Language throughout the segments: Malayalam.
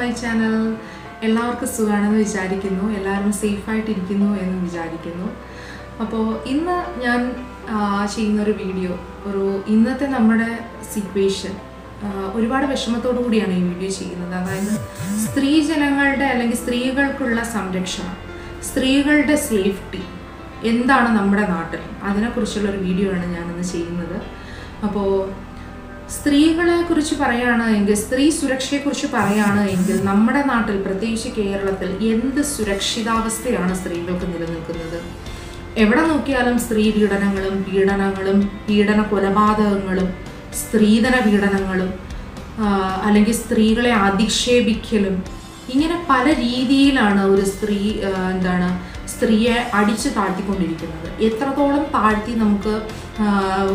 മൈ ചാനൽ എല്ലാവർക്കും സുഖമാണെന്ന് വിചാരിക്കുന്നു എല്ലാവരും സേഫായിട്ടിരിക്കുന്നു എന്ന് വിചാരിക്കുന്നു അപ്പോൾ ഇന്ന് ഞാൻ ആ, ചെയ്യുന്നൊരു വീഡിയോ ഒരു ഇന്നത്തെ നമ്മുടെ സിറ്റുവേഷൻ ഒരുപാട് വിഷമത്തോടു കൂടിയാണ് ഈ വീഡിയോ ചെയ്യുന്നത് അതായത് സ്ത്രീജനങ്ങളുടെ അല്ലെങ്കിൽ സ്ത്രീകൾക്കുള്ള സംരക്ഷണം സ്ത്രീകളുടെ സേഫ്റ്റി എന്താണ് നമ്മുടെ നാട്ടിൽ അതിനെക്കുറിച്ചുള്ള ഒരു വീഡിയോ ആണ് ഞാനിന്ന് ചെയ്യുന്നത് അപ്പോൾ സ്ത്രീകളെ കുറിച്ച് പറയുകയാണ് എങ്കിൽ സ്ത്രീ സുരക്ഷയെ കുറിച്ച് പറയുകയാണ് എങ്കിൽ നമ്മുടെ നാട്ടിൽ പ്രത്യേകിച്ച് കേരളത്തിൽ എന്ത് സുരക്ഷിതാവസ്ഥയാണ് സ്ത്രീകൾക്ക് നിലനിൽക്കുന്നത് എവിടെ നോക്കിയാലും സ്ത്രീ പീഡനങ്ങളും പീഡനങ്ങളും പീഡന കൊലപാതകങ്ങളും സ്ത്രീധന പീഡനങ്ങളും ആ, അല്ലെങ്കിൽ സ്ത്രീകളെ അധിക്ഷേപിക്കലും ഇങ്ങനെ പല രീതിയിലാണ് ഒരു സ്ത്രീ ആ, എന്താണ് സ്ത്രീയെ അടിച്ചു താഴ്ത്തിക്കൊണ്ടിരിക്കുന്നത് എത്രത്തോളം താഴ്ത്തി നമുക്ക് ആ,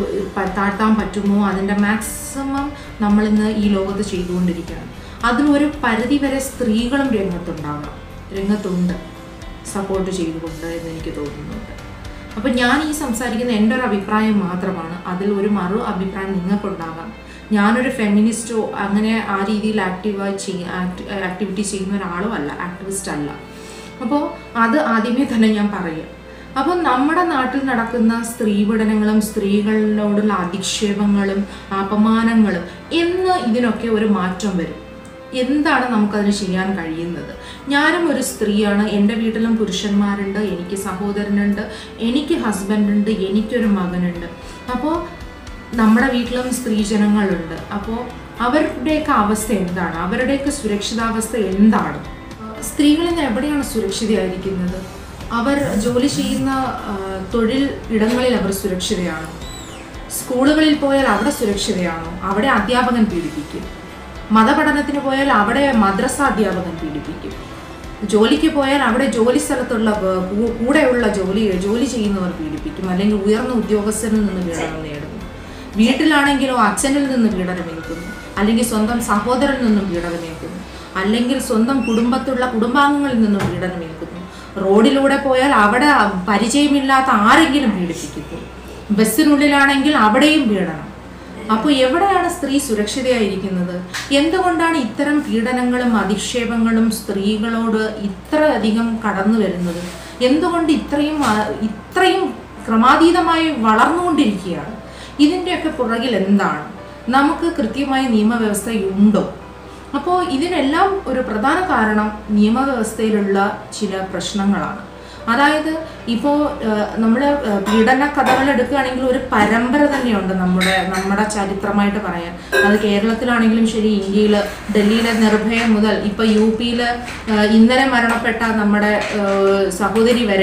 പ- താഴ്ത്താൻ പറ്റുമോ അതിൻ്റെ മാക്സിമം നമ്മളിന്ന് ഈ ലോകത്ത് ചെയ്തുകൊണ്ടിരിക്കുകയാണ് അതിനൊരു പരിധി വരെ സ്ത്രീകളും രംഗത്തുണ്ടാകാം രംഗത്തുണ്ട് സപ്പോർട്ട് ചെയ്തുകൊണ്ട് എന്ന് എനിക്ക് തോന്നുന്നുണ്ട് അപ്പം ഞാൻ ഈ സംസാരിക്കുന്ന എൻ്റെ ഒരു അഭിപ്രായം മാത്രമാണ് അതിൽ ഒരു മറു അഭിപ്രായം നിങ്ങൾക്കുണ്ടാകാം ഞാനൊരു ഫെമിനിസ്റ്റോ അങ്ങനെ ആ രീതിയിൽ ആക്റ്റീവായി ചെയ്യ ആക്ടിവിറ്റി ചെയ്യുന്ന ഒരാളും അല്ല ആക്ടിവിസ്റ്റ് അല്ല അപ്പോൾ അത് ആദ്യമേ തന്നെ ഞാൻ പറയാം അപ്പോൾ നമ്മുടെ നാട്ടിൽ നടക്കുന്ന സ്ത്രീപീഡനങ്ങളും സ്ത്രീകളോടുള്ള അധിക്ഷേപങ്ങളും അപമാനങ്ങളും എന്ന് ഇതിനൊക്കെ ഒരു മാറ്റം വരും എന്താണ് നമുക്കതിന് ചെയ്യാൻ കഴിയുന്നത് ഞാനും ഒരു സ്ത്രീയാണ് എൻ്റെ വീട്ടിലും പുരുഷന്മാരുണ്ട് എനിക്ക് സഹോദരനുണ്ട് എനിക്ക് ഹസ്ബൻഡ് ഉണ്ട് എനിക്കൊരു മകനുണ്ട് അപ്പോൾ നമ്മുടെ വീട്ടിലും സ്ത്രീജനങ്ങളുണ്ട് അപ്പോൾ അവരുടെയൊക്കെ അവസ്ഥ എന്താണ് അവരുടെയൊക്കെ സുരക്ഷിതാവസ്ഥ എന്താണ് സ്ത്രീകൾ ഇന്ന് എവിടെയാണ് സുരക്ഷിതയായിരിക്കുന്നത് അവർ ജോലി ചെയ്യുന്ന ആ, തൊഴിൽ ഇടങ്ങളിൽ അവർ സുരക്ഷിതയാണോ സ്കൂളുകളിൽ പോയാൽ അവിടെ സുരക്ഷിതയാണോ അവിടെ അധ്യാപകൻ പീഡിപ്പിക്കും മതപഠനത്തിന് പോയാൽ അവിടെ മദ്രസ അധ്യാപകൻ പീഡിപ്പിക്കും ജോലിക്ക് പോയാൽ അവിടെ ജോലി സ്ഥലത്തുള്ള വ- കൂ- കൂടെയുള്ള ജോലി ജോലി ചെയ്യുന്നവർ പീഡിപ്പിക്കും അല്ലെങ്കിൽ ഉയർന്ന ഉദ്യോഗസ്ഥരിൽ നിന്ന് പീഡനം നേടുന്നു വീട്ടിലാണെങ്കിലോ അച്ഛനിൽ നിന്ന് പീഡനമേൽക്കുന്നു അല്ലെങ്കിൽ സ്വന്തം സഹോദരനിൽ നിന്നും പീഡനമേൽക്കുന്നു അല്ലെങ്കിൽ സ്വന്തം കുടുംബത്തുള്ള കുടുംബാംഗങ്ങളിൽ നിന്നും പീഡനമേൽക്കുന്നു റോഡിലൂടെ പോയാൽ അവിടെ പരിചയമില്ലാത്ത ആരെങ്കിലും പീഡിപ്പിക്കുന്നു ബസ്സിനുള്ളിലാണെങ്കിൽ അവിടെയും പീഡനം അപ്പോൾ എവിടെയാണ് സ്ത്രീ സുരക്ഷിതയായിരിക്കുന്നത് എന്തുകൊണ്ടാണ് ഇത്തരം പീഡനങ്ങളും അധിക്ഷേപങ്ങളും സ്ത്രീകളോട് ഇത്ര അധികം കടന്നു വരുന്നത് എന്തുകൊണ്ട് ഇത്രയും ആ, ഇത്രയും ക്രമാതീതമായി വളർന്നുകൊണ്ടിരിക്കുകയാണ് ഇതിൻ്റെയൊക്കെ പുറകിൽ എന്താണ് നമുക്ക് കൃത്യമായ നിയമവ്യവസ്ഥയുണ്ടോ അപ്പോൾ ഇതിനെല്ലാം ഒരു പ്രധാന കാരണം നിയമവ്യവസ്ഥയിലുള്ള ചില പ്രശ്നങ്ങളാണ് അതായത് ഇപ്പോൾ നമ്മൾ പീഡന കഥകൾ എടുക്കുകയാണെങ്കിൽ ഒരു പരമ്പര തന്നെയുണ്ട് നമ്മുടെ നമ്മുടെ ചരിത്രമായിട്ട് പറയാൻ അത് കേരളത്തിലാണെങ്കിലും ശരി ഇന്ത്യയിൽ ഡൽഹിയിലെ നിർഭയ മുതൽ ഇപ്പോൾ യു പിയിൽ ഇന്നലെ മരണപ്പെട്ട നമ്മുടെ ആ, സഹോദരി വരെ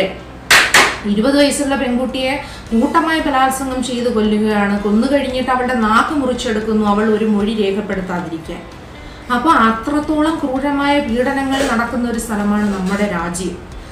ഇരുപത് വയസ്സുള്ള പെൺകുട്ടിയെ കൂട്ടമായി ബലാത്സംഗം ചെയ്ത് കൊല്ലുകയാണ് കൊന്നു കഴിഞ്ഞിട്ട് അവളുടെ നാക്ക് മുറിച്ചെടുക്കുന്നു അവൾ ഒരു മൊഴി രേഖപ്പെടുത്താതിരിക്കാൻ അപ്പോൾ അത്രത്തോളം ക്രൂരമായ പീഡനങ്ങൾ നടക്കുന്ന ഒരു സ്ഥലമാണ് നമ്മുടെ രാജ്യം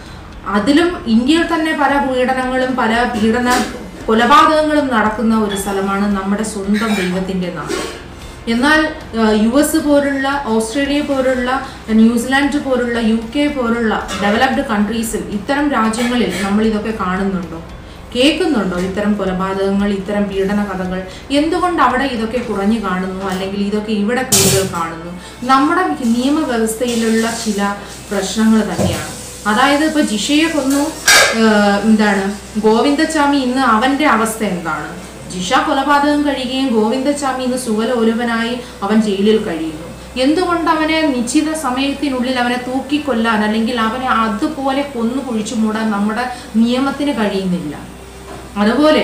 അതിലും ഇന്ത്യയിൽ തന്നെ പല പീഡനങ്ങളും പല പീഡന കൊലപാതകങ്ങളും നടക്കുന്ന ഒരു സ്ഥലമാണ് നമ്മുടെ സ്വന്തം ദൈവത്തിൻ്റെ നാട് എന്നാൽ യു എസ് പോലുള്ള ഓസ്ട്രേലിയ പോലുള്ള ന്യൂസിലാൻഡ് പോലുള്ള യു കെ പോലുള്ള ഡെവലപ്ഡ് കൺട്രീസിൽ ഇത്തരം രാജ്യങ്ങളിൽ നമ്മൾ ഇതൊക്കെ കാണുന്നുണ്ടോ കേൾക്കുന്നുണ്ടോ ഇത്തരം കൊലപാതകങ്ങൾ ഇത്തരം പീഡന കഥകൾ എന്തുകൊണ്ട് അവിടെ ഇതൊക്കെ കുറഞ്ഞു കാണുന്നു അല്ലെങ്കിൽ ഇതൊക്കെ ഇവിടെ കൂടുതൽ കാണുന്നു നമ്മുടെ നിയമവ്യവസ്ഥയിലുള്ള ചില പ്രശ്നങ്ങൾ തന്നെയാണ് അതായത് ഇപ്പൊ ജിഷയെ കൊന്നു ഏഹ്, എന്താണ് ഗോവിന്ദച്ചാമി ഇന്ന് അവന്റെ അവസ്ഥ എന്താണ് ജിഷ കൊലപാതകം കഴിയുകയും ഗോവിന്ദച്ചാമി ഇന്ന് സുഖലോലുപനായി അവൻ ജയിലിൽ കഴിയുന്നു എന്തുകൊണ്ട് അവനെ നിശ്ചിത സമയത്തിനുള്ളിൽ അവനെ തൂക്കിക്കൊല്ലാൻ അല്ലെങ്കിൽ അവനെ അതുപോലെ കൊന്നു കുഴിച്ചു മൂടാൻ നമ്മുടെ നിയമത്തിന് കഴിയുന്നില്ല അതുപോലെ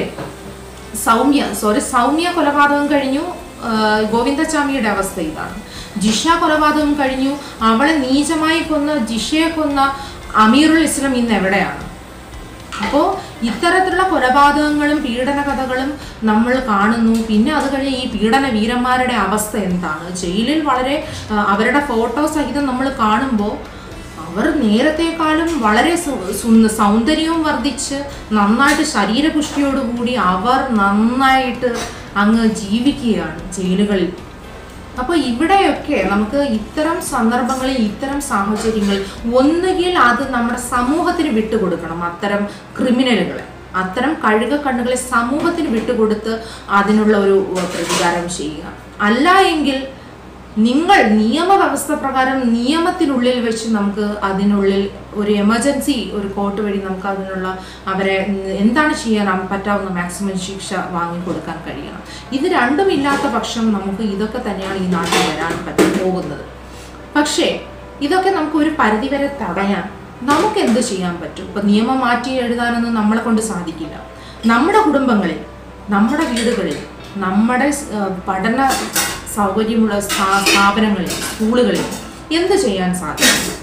സൗമ്യ സോറി സൗമ്യ കൊലപാതകം കഴിഞ്ഞു ആ, ഗോവിന്ദച്ചാമിയുടെ അവസ്ഥ ഇതാണ് ജിഷ കൊലപാതകം കഴിഞ്ഞു അവളെ നീചമായി കൊന്ന ജിഷയെ കൊന്ന അമീറുൽ ഇസ്ലാം ഇന്ന് എവിടെയാണ് അപ്പോൾ ഇത്തരത്തിലുള്ള കൊലപാതകങ്ങളും പീഡന കഥകളും നമ്മൾ കാണുന്നു പിന്നെ അത് കഴിഞ്ഞ് ഈ പീഡന വീരന്മാരുടെ അവസ്ഥ എന്താണ് ജയിലിൽ വളരെ ആ, അവരുടെ ഫോട്ടോ സഹിതം നമ്മൾ കാണുമ്പോൾ അവർ നേരത്തെക്കാളും വളരെ സു- സു- സൗന്ദര്യവും വർദ്ധിച്ച് നന്നായിട്ട് ശരീരപുഷ്ടിയോടുകൂടി അവർ നന്നായിട്ട് അങ്ങ് ജീവിക്കുകയാണ് ജയിലുകളിൽ അപ്പോൾ ഇവിടെയൊക്കെ നമുക്ക് ഇത്തരം സന്ദർഭങ്ങളിൽ ഇത്തരം സാഹചര്യങ്ങൾ ഒന്നുകിൽ അത് നമ്മുടെ സമൂഹത്തിന് വിട്ടുകൊടുക്കണം അത്തരം ക്രിമിനലുകളെ അത്തരം കഴുക കണ്ണുകളെ സമൂഹത്തിന് വിട്ടുകൊടുത്ത് അതിനുള്ള ഒരു ഏഹ്, പ്രതികാരം ചെയ്യുക അല്ല എങ്കിൽ നിങ്ങൾ നിയമവ്യവസ്ഥ പ്രകാരം നിയമത്തിനുള്ളിൽ വെച്ച് നമുക്ക് അതിനുള്ളിൽ ഒരു എമർജൻസി ഒരു കോർട്ട് വഴി നമുക്ക് അതിനുള്ള അവരെ എന്താണ് ചെയ്യാൻ പറ്റാവുന്ന മാക്സിമം ശിക്ഷ വാങ്ങിക്കൊടുക്കാൻ കഴിയണം ഇത് രണ്ടും ഇല്ലാത്ത പക്ഷം നമുക്ക് ഇതൊക്കെ തന്നെയാണ് ഈ നാട്ടിൽ വരാൻ പറ്റും പോകുന്നത് പക്ഷേ ഇതൊക്കെ നമുക്ക് ഒരു പരിധിവരെ തടയാൻ നമുക്ക് എന്ത് ചെയ്യാൻ പറ്റും ഇപ്പൊ നിയമം മാറ്റി എഴുതാനൊന്നും നമ്മളെ കൊണ്ട് സാധിക്കില്ല നമ്മുടെ കുടുംബങ്ങളിൽ നമ്മുടെ വീടുകളിൽ നമ്മുടെ ആ, പഠന സൗകര്യമുള്ള സ്ഥാ- സ്ഥാപനങ്ങളിൽ സ്കൂളുകളിൽ എന്ത് ചെയ്യാൻ സാധിക്കും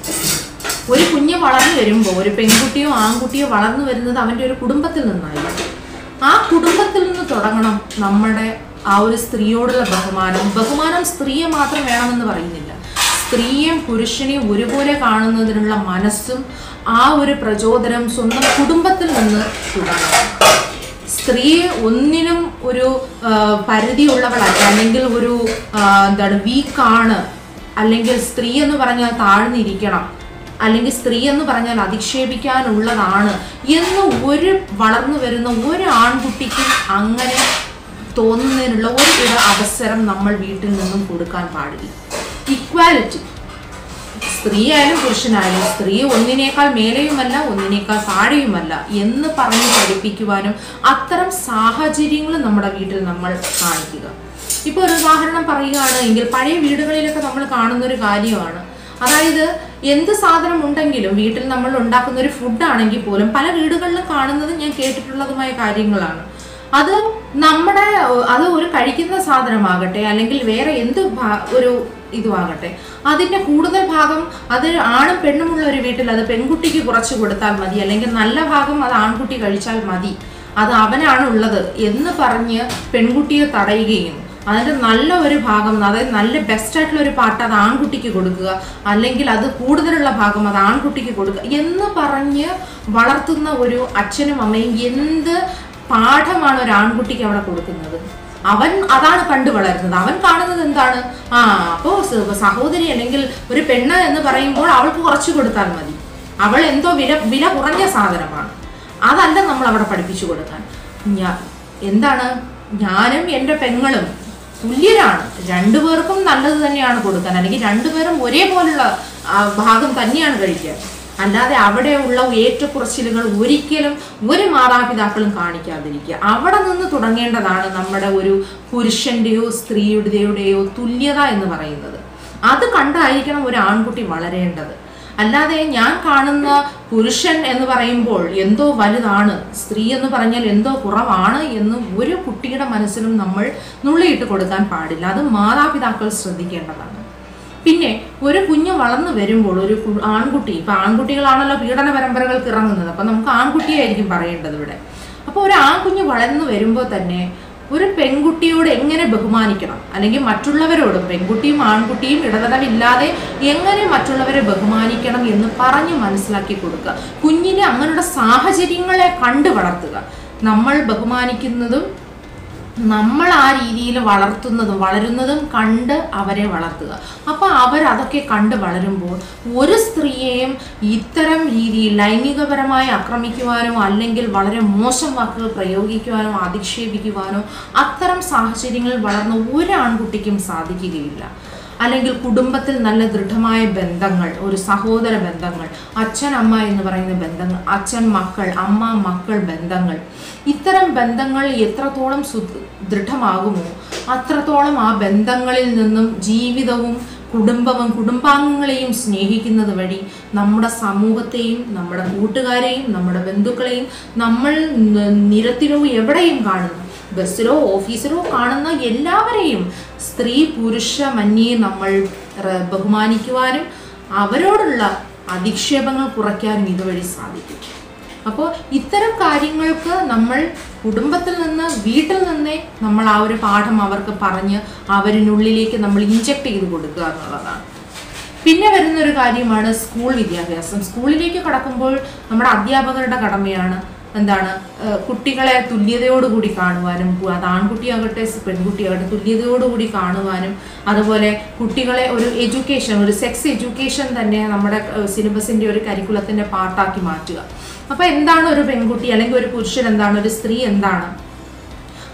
ഒരു കുഞ്ഞ് വളർന്നു വരുമ്പോൾ ഒരു പെൺകുട്ടിയോ ആൺകുട്ടിയോ വളർന്നു വരുന്നത് അവൻ്റെ ഒരു കുടുംബത്തിൽ നിന്നായിരിക്കും ആ കുടുംബത്തിൽ നിന്ന് തുടങ്ങണം നമ്മുടെ ആ ഒരു സ്ത്രീയോടുള്ള ബഹുമാനം ബഹുമാനം സ്ത്രീയെ മാത്രം വേണമെന്ന് പറയുന്നില്ല സ്ത്രീയെയും പുരുഷനെയും ഒരുപോലെ കാണുന്നതിനുള്ള മനസ്സും ആ ഒരു പ്രചോദനം സ്വന്തം കുടുംബത്തിൽ നിന്ന് തുടങ്ങണം സ്ത്രീയെ ഒന്നിനും ഒരു ആ, പരിധിയുള്ളവളല്ല അല്ലെങ്കിൽ ഒരു ആ, എന്താണ് വീക്കാണ് അല്ലെങ്കിൽ സ്ത്രീ എന്ന് പറഞ്ഞാൽ താഴ്ന്നിരിക്കണം അല്ലെങ്കിൽ സ്ത്രീ എന്ന് പറഞ്ഞാൽ അധിക്ഷേപിക്കാനുള്ളതാണ് എന്ന് ഒരു വളർന്നു വരുന്ന ഒരു ആൺകുട്ടിക്കും അങ്ങനെ തോന്നുന്നതിനുള്ള ഒരു ഇട അവസരം നമ്മൾ വീട്ടിൽ നിന്നും കൊടുക്കാൻ പാടില്ല ഇക്വാലിറ്റി സ്ത്രീയായാലും പുരുഷനായാലും സ്ത്രീ ഒന്നിനേക്കാൾ മേലെയുമല്ല ഒന്നിനേക്കാൾ താഴെയുമല്ല എന്ന് പറഞ്ഞ് പഠിപ്പിക്കുവാനും അത്തരം സാഹചര്യങ്ങൾ നമ്മുടെ വീട്ടിൽ നമ്മൾ കാണിക്കുക ഇപ്പോൾ ഒരു ഉദാഹരണം പറയുകയാണ് എങ്കിൽ പഴയ വീടുകളിലൊക്കെ നമ്മൾ കാണുന്ന ഒരു കാര്യമാണ് അതായത് എന്ത് സാധനം ഉണ്ടെങ്കിലും വീട്ടിൽ നമ്മൾ ഉണ്ടാക്കുന്ന ഒരു ഫുഡാണെങ്കിൽ പോലും പല വീടുകളിലും കാണുന്നത് ഞാൻ കേട്ടിട്ടുള്ളതുമായ കാര്യങ്ങളാണ് അത് നമ്മുടെ ഏഹ്, അത് ഒരു കഴിക്കുന്ന സാധനമാകട്ടെ അല്ലെങ്കിൽ വേറെ എന്ത് ഭാ- ഒരു ഇതുമാകട്ടെ അതിന്റെ കൂടുതൽ ഭാഗം അത് ആണും പെണ്ണുമുള്ള ഒരു വീട്ടിൽ അത് പെൺകുട്ടിക്ക് കുറച്ച് കൊടുത്താൽ മതി അല്ലെങ്കിൽ നല്ല ഭാഗം അത് ആൺകുട്ടി കഴിച്ചാൽ മതി അത് അവനാണ് ഉള്ളത് എന്ന് പറഞ്ഞ് പെൺകുട്ടിയെ തടയുകയും അതിന്റെ നല്ല ഒരു ഭാഗം അതായത് നല്ല ബെസ്റ്റ് ആയിട്ടുള്ള ഒരു പാട്ട് അത് ആൺകുട്ടിക്ക് കൊടുക്കുക അല്ലെങ്കിൽ അത് കൂടുതലുള്ള ഭാഗം അത് ആൺകുട്ടിക്ക് കൊടുക്കുക എന്ന് പറഞ്ഞ് വളർത്തുന്ന ഒരു അച്ഛനും അമ്മയും എന്ത് പാഠമാണ് ഒരു ആൺകുട്ടിക്ക് അവിടെ കൊടുക്കുന്നത് അവൻ അതാണ് കണ്ടു വളരുന്നത് അവൻ കാണുന്നത് എന്താണ് ആ അപ്പോ സ- സഹോദരി അല്ലെങ്കിൽ ഒരു പെണ്ണ് എന്ന് പറയുമ്പോൾ അവൾക്ക് കുറച്ച് കൊടുത്താൽ മതി അവൾ എന്തോ വില വില കുറഞ്ഞ സാധനമാണ് അതല്ല നമ്മൾ അവിടെ പഠിപ്പിച്ചു കൊടുക്കാൻ ഞാ എന്താണ് ഞാനും എൻ്റെ പെങ്ങളും തുല്യരാണ് രണ്ടുപേർക്കും നല്ലത് തന്നെയാണ് കൊടുക്കാൻ അല്ലെങ്കിൽ രണ്ടുപേരും ഒരേപോലുള്ള ആ, ഭാഗം തന്നെയാണ് കഴിക്കുക അല്ലാതെ അവിടെയുള്ള ഏറ്റക്കുറച്ചിലുകൾ ഒരിക്കലും ഒരു മാതാപിതാക്കളും കാണിക്കാതിരിക്കുക അവിടെ നിന്ന് തുടങ്ങേണ്ടതാണ് നമ്മുടെ ഒരു പുരുഷന്റെയോ സ്ത്രീയുടെയോ തുല്യത എന്ന് പറയുന്നത് അത് കണ്ടായിരിക്കണം ഒരു ആൺകുട്ടി വളരേണ്ടത് അല്ലാതെ ഞാൻ കാണുന്ന പുരുഷൻ എന്ന് പറയുമ്പോൾ എന്തോ വലുതാണ് സ്ത്രീ എന്ന് പറഞ്ഞാൽ എന്തോ കുറവാണ് എന്ന് ഒരു കുട്ടിയുടെ മനസ്സിലും നമ്മൾ നുള്ളിയിട്ട് കൊടുക്കാൻ പാടില്ല അത് മാതാപിതാക്കൾ ശ്രദ്ധിക്കേണ്ടതാണ് പിന്നെ ഒരു കുഞ്ഞ് വളർന്നു വരുമ്പോൾ ഒരു കു- ആൺകുട്ടി ഇപ്പൊ ആൺകുട്ടികളാണല്ലോ പീഡന പരമ്പരകൾക്ക് ഇറങ്ങുന്നത് അപ്പൊ നമുക്ക് ആൺകുട്ടിയായിരിക്കും പറയേണ്ടത് ഇവിടെ അപ്പോൾ ഒരു ആൺകുഞ്ഞ് വളർന്നു വരുമ്പോൾ തന്നെ ഒരു പെൺകുട്ടിയോട് എങ്ങനെ ബഹുമാനിക്കണം അല്ലെങ്കിൽ മറ്റുള്ളവരോടും പെൺകുട്ടിയും ആൺകുട്ടിയും ഇടതടവില്ലാതെ എങ്ങനെ മറ്റുള്ളവരെ ബഹുമാനിക്കണം എന്ന് പറഞ്ഞ് മനസ്സിലാക്കി കൊടുക്കുക കുഞ്ഞിനെ അങ്ങനെയുള്ള സാഹചര്യങ്ങളെ കണ്ടു വളർത്തുക നമ്മൾ ബഹുമാനിക്കുന്നതും നമ്മൾ ആ രീതിയിൽ വളർത്തുന്നതും വളരുന്നതും കണ്ട് അവരെ വളർത്തുക അപ്പൊ അവർ അതൊക്കെ കണ്ട് വളരുമ്പോൾ ഒരു സ്ത്രീയെയും ഇത്തരം രീതിയിൽ ലൈംഗികപരമായി ആക്രമിക്കുവാനോ അല്ലെങ്കിൽ വളരെ മോശം വാക്കുകൾ പ്രയോഗിക്കുവാനോ അധിക്ഷേപിക്കുവാനോ അത്തരം സാഹചര്യങ്ങളിൽ വളർന്ന ഒരു ആൺകുട്ടിക്കും സാധിക്കുകയില്ല അല്ലെങ്കിൽ കുടുംബത്തിൽ നല്ല ദൃഢമായ ബന്ധങ്ങൾ ഒരു സഹോദര ബന്ധങ്ങൾ അച്ഛൻ അമ്മ എന്ന് പറയുന്ന ബന്ധങ്ങൾ അച്ഛൻ മക്കൾ അമ്മ മക്കൾ ബന്ധങ്ങൾ ഇത്തരം ബന്ധങ്ങൾ എത്രത്തോളം സു ദൃഢമാകുമോ അത്രത്തോളം ആ ബന്ധങ്ങളിൽ നിന്നും ജീവിതവും കുടുംബവും കുടുംബാംഗങ്ങളെയും സ്നേഹിക്കുന്നത് വഴി നമ്മുടെ സമൂഹത്തെയും നമ്മുടെ കൂട്ടുകാരെയും നമ്മുടെ ബന്ധുക്കളെയും നമ്മൾ ന- നിരത്തിലോ എവിടെയും കാണുന്നു ബസ്സിലോ ഓഫീസിലോ കാണുന്ന എല്ലാവരെയും സ്ത്രീ പുരുഷ മന്യെ നമ്മൾ റ- ബഹുമാനിക്കുവാനും അവരോടുള്ള അധിക്ഷേപങ്ങൾ കുറയ്ക്കാനും ഇതുവഴി സാധിക്കും അപ്പോൾ ഇത്തരം കാര്യങ്ങൾക്ക് നമ്മൾ കുടുംബത്തിൽ നിന്ന് വീട്ടിൽ നിന്നേ നമ്മൾ ആ ഒരു പാഠം അവർക്ക് പറഞ്ഞ് അവരിനുള്ളിലേക്ക് നമ്മൾ ഇഞ്ചക്ട് ചെയ്ത് കൊടുക്കുക എന്നുള്ളതാണ് പിന്നെ വരുന്ന ഒരു കാര്യമാണ് സ്കൂൾ വിദ്യാഭ്യാസം സ്കൂളിലേക്ക് കടക്കുമ്പോൾ നമ്മുടെ അധ്യാപകരുടെ കടമയാണ് എന്താണ് ഏഹ് കുട്ടികളെ തുല്യതയോടുകൂടി കാണുവാനും കു- അത് ആൺകുട്ടിയാകട്ടെ സ് പെൺകുട്ടിയാകട്ടെ തുല്യതയോടുകൂടി കാണുവാനും അതുപോലെ കുട്ടികളെ ഒരു എഡ്യൂക്കേഷൻ ഒരു സെക്സ് എഡ്യൂക്കേഷൻ തന്നെ നമ്മുടെ സിലബസിന്റെ ഒരു കരിക്കുലത്തിന്റെ പാർട്ടാക്കി മാറ്റുക അപ്പൊ എന്താണ് ഒരു പെൺകുട്ടി അല്ലെങ്കിൽ ഒരു പുരുഷൻ എന്താണ് ഒരു സ്ത്രീ എന്താണ്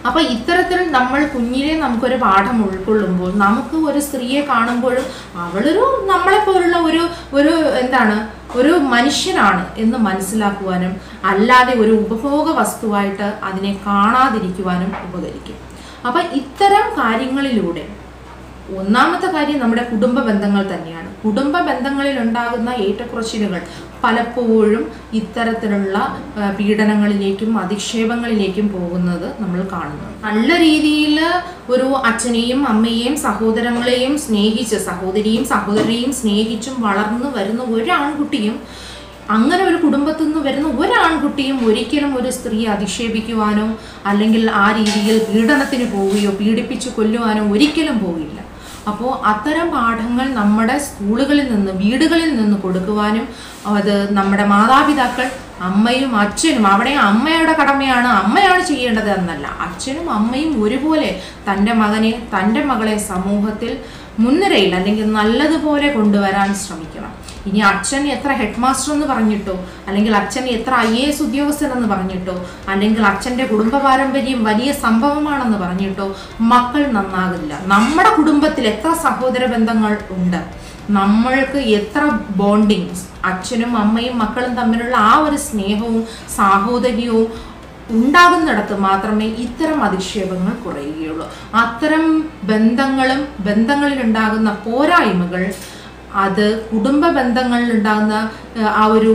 അപ്പൊ ഇത്തരത്തിൽ നമ്മൾ കുഞ്ഞിലെ നമുക്കൊരു പാഠം ഉൾക്കൊള്ളുമ്പോൾ നമുക്ക് ഒരു സ്ത്രീയെ കാണുമ്പോഴും അവളൊരു നമ്മളെ പോലുള്ള ഒരു ഒരു എന്താണ് ഒരു മനുഷ്യനാണ് എന്ന് മനസ്സിലാക്കുവാനും അല്ലാതെ ഒരു ഉപഭോഗ വസ്തുവായിട്ട് അതിനെ കാണാതിരിക്കുവാനും ഉപകരിക്കും അപ്പൊ ഇത്തരം കാര്യങ്ങളിലൂടെ ഒന്നാമത്തെ കാര്യം നമ്മുടെ കുടുംബ ബന്ധങ്ങൾ തന്നെയാണ് കുടുംബ ബന്ധങ്ങളിൽ ഉണ്ടാകുന്ന ഏറ്റക്കുറച്ചിലുകൾ പലപ്പോഴും ഇത്തരത്തിലുള്ള ആ, പീഡനങ്ങളിലേക്കും അധിക്ഷേപങ്ങളിലേക്കും പോകുന്നത് നമ്മൾ കാണുന്നു നല്ല രീതിയിൽ ഒരു അച്ഛനെയും അമ്മയെയും സഹോദരങ്ങളെയും സ്നേഹിച്ച് സഹോദരിയും സഹോദരിയെയും സ്നേഹിച്ചും വളർന്നു വരുന്ന ഒരു ആൺകുട്ടിയും അങ്ങനെ ഒരു കുടുംബത്തിൽ നിന്ന് വരുന്ന ഒരു ആൺകുട്ടിയും ഒരിക്കലും ഒരു സ്ത്രീയെ അധിക്ഷേപിക്കുവാനോ അല്ലെങ്കിൽ ആ രീതിയിൽ പീഡനത്തിന് പോവുകയോ പീഡിപ്പിച്ചു കൊല്ലുവാനോ ഒരിക്കലും പോകില്ല അപ്പോൾ അത്തരം പാഠങ്ങൾ നമ്മുടെ സ്കൂളുകളിൽ നിന്ന് വീടുകളിൽ നിന്ന് കൊടുക്കുവാനും അത് നമ്മുടെ മാതാപിതാക്കൾ അമ്മയും അച്ഛനും അവിടെ അമ്മയുടെ കടമയാണ് അമ്മയാണ് ചെയ്യേണ്ടത് എന്നല്ല അച്ഛനും അമ്മയും ഒരുപോലെ തൻ്റെ മകനെ തൻ്റെ മകളെ സമൂഹത്തിൽ മുൻനിരയിൽ അല്ലെങ്കിൽ നല്ലതുപോലെ കൊണ്ടുവരാൻ ശ്രമിക്കണം ഇനി അച്ഛൻ എത്ര ഹെഡ് മാസ്റ്റർ എന്ന് പറഞ്ഞിട്ടോ അല്ലെങ്കിൽ അച്ഛൻ എത്ര ഐ എ എസ് ഉദ്യോഗസ്ഥൻ എന്ന് പറഞ്ഞിട്ടോ അല്ലെങ്കിൽ അച്ഛൻ്റെ കുടുംബ പാരമ്പര്യം വലിയ സംഭവമാണെന്ന് പറഞ്ഞിട്ടോ മക്കൾ നന്നാകില്ല നമ്മുടെ കുടുംബത്തിൽ എത്ര സഹോദര ബന്ധങ്ങൾ ഉണ്ട് നമ്മൾക്ക് എത്ര ബോണ്ടിങ് അച്ഛനും അമ്മയും മക്കളും തമ്മിലുള്ള ആ ഒരു സ്നേഹവും സാഹോദര്യവും ഉണ്ടാകുന്നിടത്ത് മാത്രമേ ഇത്തരം അധിക്ഷേപങ്ങൾ കുറയുകയുള്ളൂ അത്തരം ബന്ധങ്ങളും ബന്ധങ്ങളിൽ ഉണ്ടാകുന്ന പോരായ്മകൾ അത് കുടുംബ ബന്ധങ്ങളിൽ ഉണ്ടാകുന്ന ആ, ആ ഒരു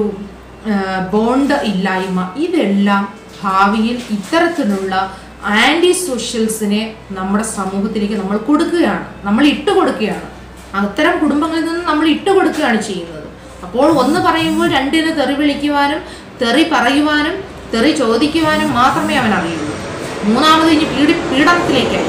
ബോണ്ട് ഇല്ലായ്മ ഇതെല്ലാം ഭാവിയിൽ ഇത്തരത്തിലുള്ള ആൻറ്റി സോഷ്യൽസിനെ നമ്മുടെ സമൂഹത്തിലേക്ക് നമ്മൾ കൊടുക്കുകയാണ് നമ്മൾ ഇട്ട് കൊടുക്കുകയാണ് അത്തരം കുടുംബങ്ങളിൽ നിന്ന് നമ്മൾ ഇട്ട് കൊടുക്കുകയാണ് ചെയ്യുന്നത് അപ്പോൾ ഒന്ന് പറയുമ്പോൾ രണ്ടിന് തെറി വിളിക്കുവാനും തെറി പറയുവാനും തെറി ചോദിക്കുവാനും മാത്രമേ അവൻ അറിയുള്ളൂ മൂന്നാമത് ഇനി പീഡി പീഡനത്തിലേക്ക്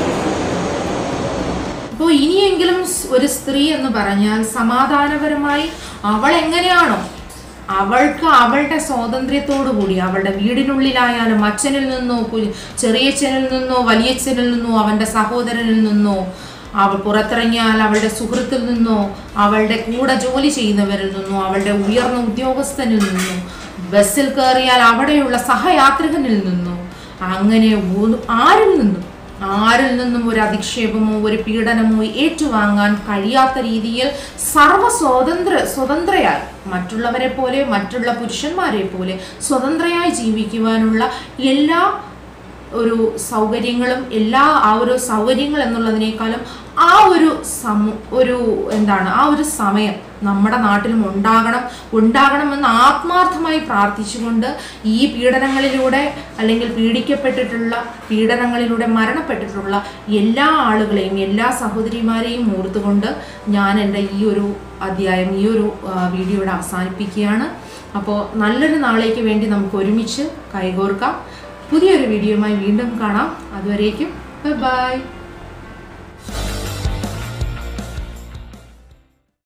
അപ്പോൾ ഇനിയെങ്കിലും സ് ഒരു സ്ത്രീ എന്ന് പറഞ്ഞാൽ സമാധാനപരമായി അവൾ എങ്ങനെയാണോ അവൾക്ക് അവളുടെ സ്വാതന്ത്ര്യത്തോടു കൂടി അവളുടെ വീടിനുള്ളിലായാലും അച്ഛനിൽ നിന്നോ കു- ചെറിയച്ഛനിൽ നിന്നോ വലിയച്ഛനിൽ നിന്നോ അവൻ്റെ സഹോദരനിൽ നിന്നോ അവൾ പുറത്തിറങ്ങിയാൽ അവളുടെ സുഹൃത്തിൽ നിന്നോ അവളുടെ കൂടെ ജോലി ചെയ്യുന്നവരിൽ നിന്നോ അവളുടെ ഉയർന്ന ഉദ്യോഗസ്ഥനിൽ നിന്നോ ബസ്സിൽ കയറിയാൽ അവിടെയുള്ള സഹയാത്രികനിൽ നിന്നോ അങ്ങനെ ഒരു- ആരിൽ നിന്നും ആരിൽ നിന്നും ഒരു അധിക്ഷേപമോ ഒരു പീഡനമോ ഏറ്റുവാങ്ങാൻ കഴിയാത്ത രീതിയിൽ സർവ്വ സ്വതന്ത്ര സ്വതന്ത്രയായി മറ്റുള്ളവരെ പോലെ മറ്റുള്ള പുരുഷന്മാരെ പോലെ സ്വതന്ത്രയായി ജീവിക്കുവാനുള്ള എല്ലാ ഒരു സൗകര്യങ്ങളും എല്ലാ ആ ഒരു സൗകര്യങ്ങൾ എന്നുള്ളതിനേക്കാളും ആ ഒരു സമു ഒരു എന്താണ് ആ ഒരു സമയം നമ്മുടെ നാട്ടിലും ഉണ്ടാകണം ഉണ്ടാകണമെന്ന് ആത്മാർത്ഥമായി പ്രാർത്ഥിച്ചുകൊണ്ട് ഈ പീഡനങ്ങളിലൂടെ അല്ലെങ്കിൽ പീഡിക്കപ്പെട്ടിട്ടുള്ള പീഡനങ്ങളിലൂടെ മരണപ്പെട്ടിട്ടുള്ള എല്ലാ ആളുകളെയും എല്ലാ സഹോദരിമാരെയും ഓർത്തുകൊണ്ട് ഞാൻ എൻ്റെ ഈ ഒരു അധ്യായം ഈ ഒരു ആ, വീഡിയോ ഇവിടെ അവസാനിപ്പിക്കുകയാണ് അപ്പോൾ നല്ലൊരു നാളേക്ക് വേണ്ടി നമുക്ക് ഒരുമിച്ച് കൈകോർക്കാം പുതിയൊരു വീഡിയോയുമായി വീണ്ടും കാണാം അതുവരേക്കും ബൈ